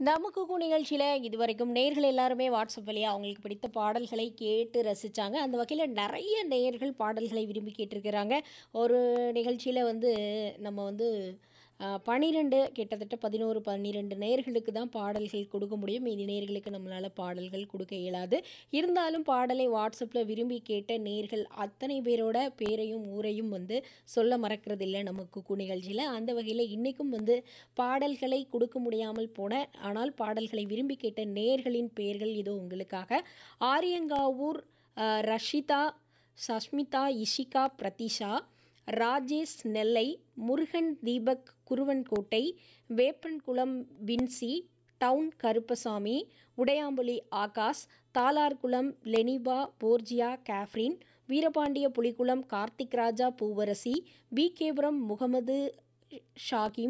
நமக்கு கூ நிகழ்ச்சியில் இதுவரைக்கும் நேர்கள் எல்லாருமே வாட்ஸ்அப் வழியாக அவங்களுக்கு பிடித்த பாடல்களை கேட்டு ரசித்தாங்க அந்த வகையில் நிறைய நேயர்கள் பாடல்களை விரும்பி கேட்டிருக்கிறாங்க ஒரு நிகழ்ச்சியில் வந்து நம்ம வந்து பன்னிரெண்டு கிட்டத்தட்ட பதினோரு பன்னிரெண்டு நேர்களுக்கு தான் பாடல்கள் கொடுக்க முடியும் மீதி நேர்களுக்கு நம்மளால் பாடல்கள் கொடுக்க இயலாது இருந்தாலும் பாடலை வாட்ஸ்அப்பில் விரும்பி கேட்ட நேர்கள் அத்தனை பேரோட பேரையும் ஊரையும் வந்து சொல்ல மறக்கிறதில்ல நம்ம குக்கு நிகழ்ச்சியில் அந்த வகையில் இன்றைக்கும் வந்து பாடல்களை கொடுக்க முடியாமல் போன ஆனால் பாடல்களை விரும்பி கேட்ட நேர்களின் பெயர்கள் இதோ உங்களுக்காக ஆரியங்காவூர் அஹ், Rashida Sashmitha Ishika Prathisha Rajesh Nellai Murugan Deepak Kuruvankottai Veppankulam Vinci town Karuppasamy Udaiyampuli Akash Thalarkulam Lenifa Borgia Kefrin Veerapandiya Pulikulam Karthik Raja Poovarasi V Kepuram Mohammed ஷாகிம்